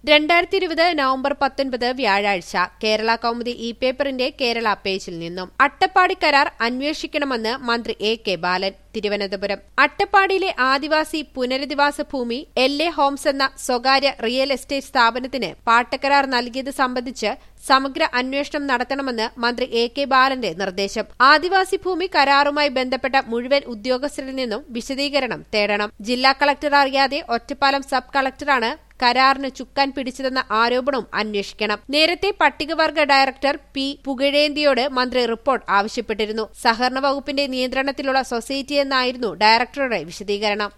രണ്ടായിരത്തി ഇരുപത് നവംബർ പത്തൊൻപത് വ്യാഴാഴ്ച കേരള കൗമുദി ഇ പേപ്പറിന്റെ കേരള പേജിൽ നിന്നും അട്ടപ്പാടി കരാർ അന്വേഷിക്കണമെന്ന് മന്ത്രി എ കെ ബാലൻ തിരുവനന്തപുരം അട്ടപ്പാടിയിലെ ആദിവാസി പുനരധിവാസ ഭൂമി എൽ എ ഹോംസ് എന്ന സ്വകാര്യ റിയൽ എസ്റ്റേറ്റ് സ്ഥാപനത്തിന് പാട്ടക്കരാർ നൽകിയത് സംബന്ധിച്ച് സമഗ്ര അന്വേഷണം നടത്തണമെന്ന് മന്ത്രി എ കെ ബാലന്റെ നിർദ്ദേശം ആദിവാസി ഭൂമി കരാറുമായി ബന്ധപ്പെട്ട മുഴുവൻ ഉദ്യോഗസ്ഥരിൽ നിന്നും വിശദീകരണം തേടണം ജില്ലാ കളക്ടർ അറിയാതെ ഒറ്റപ്പാലം സബ് കളക്ടറാണ് കരാറിന് ചുക്കാൻ പിടിച്ചതെന്ന ആരോപണവും അന്വേഷിക്കണം നേരത്തെ പട്ടികവർഗ ഡയറക്ടർ പി പുകഴേന്തിയോട് മന്ത്രി റിപ്പോർട്ട് ആവശ്യപ്പെട്ടിരുന്നു സഹകരണ വകുപ്പിന്റെ നിയന്ത്രണത്തിലുള്ള സൊസൈറ്റി എന്നായിരുന്നു ഡയറക്ടറുടെ വിശദീകരണം